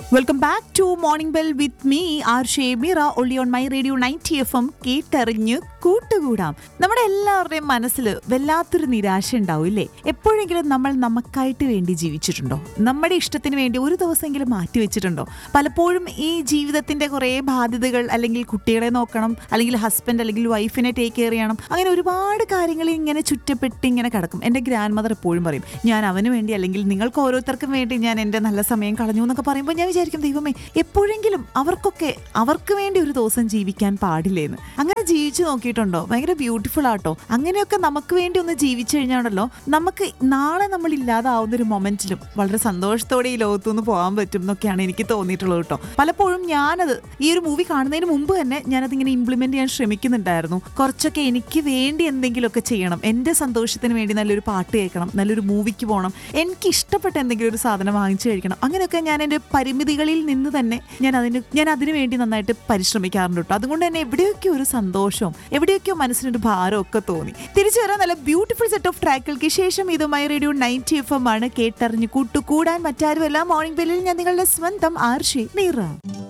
welcome back to morning bell with me R Shemira ഒള്ളി on my radio ninety F M കേട്ടറിഞ്ഞ് കൂട്ടുകൂടാം നമ്മുടെ എല്ലാവരുടെയും മനസ്സിൽ വല്ലാത്തൊരു നിരാശ ഉണ്ടാവും ഇല്ലേ എപ്പോഴെങ്കിലും നമ്മൾ നമുക്കായിട്ട് വേണ്ടി ജീവിച്ചിട്ടുണ്ടോ നമ്മുടെ ഇഷ്ടത്തിന് വേണ്ടി ഒരു ദിവസമെങ്കിലും മാറ്റി വെച്ചിട്ടുണ്ടോ പലപ്പോഴും ഈ ജീവിതത്തിന്റെ കുറേ ബാധ്യതകൾ അല്ലെങ്കിൽ കുട്ടികളെ നോക്കണം അല്ലെങ്കിൽ ഹസ്ബൻഡ് അല്ലെങ്കിൽ വൈഫിനെ ടേക്ക് കെയർ ചെയ്യണം അങ്ങനെ ഒരുപാട് കാര്യങ്ങൾ ഇങ്ങനെ ചുറ്റപ്പെട്ട് ഇങ്ങനെ കിടക്കും എൻ്റെ ഗ്രാൻഡ് മദർ എപ്പോഴും പറയും ഞാൻ അവന് വേണ്ടി അല്ലെങ്കിൽ നിങ്ങൾക്ക് ഓരോരുത്തർക്കും വേണ്ടി ഞാൻ എൻ്റെ നല്ല സമയം കളഞ്ഞു എന്നൊക്കെ പറയുമ്പോൾ ഞാൻ വിചാരിക്കും ദൈവമേ എപ്പോഴെങ്കിലും അവർക്കൊക്കെ അവർക്ക് വേണ്ടി ഒരു ദിവസം ജീവിക്കാൻ പാടില്ലേന്ന് അങ്ങനെ ജീവിച്ചു നോക്കിയിട്ടുണ്ടോ ഭയങ്കര ബ്യൂട്ടിഫുൾ ആട്ടോ അങ്ങനെയൊക്കെ നമുക്ക് വേണ്ടി ഒന്ന് ജീവിച്ചു കഴിഞ്ഞാണല്ലോ നമുക്ക് നാളെ നമ്മൾ ഇല്ലാതാവുന്ന ഒരു മൊമെന്റിലും വളരെ സന്തോഷത്തോടെ ഈ ലോകത്തു നിന്ന് പോകാൻ പറ്റും എന്നൊക്കെയാണ് എനിക്ക് തോന്നിയിട്ടുള്ളത് കേട്ടോ പലപ്പോഴും ഞാനത് ഈ ഒരു മൂവി കാണുന്നതിന് മുമ്പ് തന്നെ ഞാനത് ഇങ്ങനെ ഇംപ്ലിമെന്റ് ചെയ്യാൻ ശ്രമിക്കുന്നുണ്ടായിരുന്നു കുറച്ചൊക്കെ എനിക്ക് വേണ്ടി എന്തെങ്കിലുമൊക്കെ ചെയ്യണം എൻ്റെ സന്തോഷത്തിന് വേണ്ടി നല്ലൊരു പാട്ട് കേൾക്കണം നല്ലൊരു മൂവിക്ക് പോകണം എനിക്ക് ഇഷ്ടപ്പെട്ട എന്തെങ്കിലും ഒരു സാധനം വാങ്ങിച്ചു കഴിക്കണം അങ്ങനെയൊക്കെ ഞാൻ എൻ്റെ പരിമിതികളിൽ നിന്ന് തന്നെ ഞാൻ അതിന് ഞാൻ അതിനു വേണ്ടി നന്നായിട്ട് പരിശ്രമിക്കാറുണ്ട് കേട്ടോ അതുകൊണ്ട് തന്നെ എവിടെയൊക്കെ ഒരു സന്തോഷവും എവിടെയൊക്കെയോ മനസ്സിനൊരു ഭാരവും ഒക്കെ തോന്നി തിരിച്ചു വരാൻ നല്ല ബ്യൂട്ടിഫുൾ സെറ്റ് ഓഫ് ട്രാക്കുകൾക്ക് ശേഷം ഇതുമായി റേഡിയോ നയൻറ്റി എഫ് എം ആണ് കേട്ടറിഞ്ഞ് കൂട്ടുകൂടാൻ മറ്റാരുമല്ല മോർണിംഗ് ബെല്ലിൽ ഞാൻ നിങ്ങളുടെ സ്വന്തം ആർഷി നീറ